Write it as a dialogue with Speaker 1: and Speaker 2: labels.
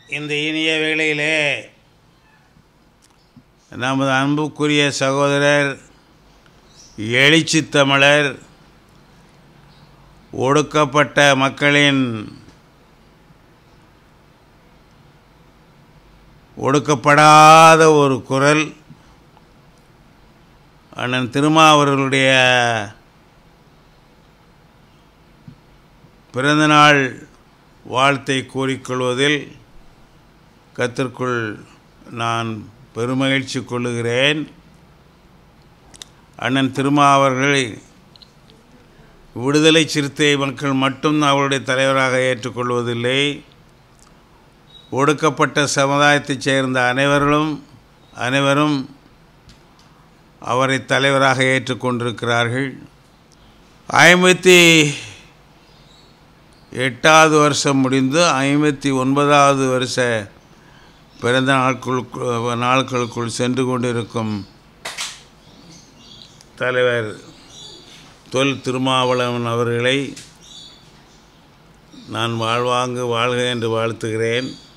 Speaker 1: இந்த இனிய வேளையிலே நமது அன்புக்குரிய சகோதரர் எழுச்சி தமிழர் ஒடுக்கப்பட்ட மக்களின் ஒடுக்கப்படாத ஒரு குரல் அண்ணன் திருமாவர்களுடைய பிறந்தநாள் வாழ்த்தை கூறிக்கொள்வதில் கத்திற்குள் நான் பெருமகிழ்ச்சி கொள்ளுகிறேன் அண்ணன் திருமா அவர்கள் விடுதலை சிறுத்தை மக்கள் மட்டும் அவருடைய தலைவராக ஏற்றுக்கொள்வதில்லை ஒடுக்கப்பட்ட சமுதாயத்தைச் சேர்ந்த அனைவர்களும் அனைவரும் அவரை தலைவராக ஏற்றுக்கொண்டிருக்கிறார்கள் ஐம்பத்தி எட்டாவது வருஷம் முடிந்து ஐம்பத்தி ஒன்பதாவது வருஷ பிறந்த நாட்களுக்குள் நாட்களுக்குள் சென்று கொண்டிருக்கும் தலைவர் தொல் திருமாவளவன் அவர்களை நான் வாழ்வாங்கு வாழ்க என்று வாழ்த்துகிறேன்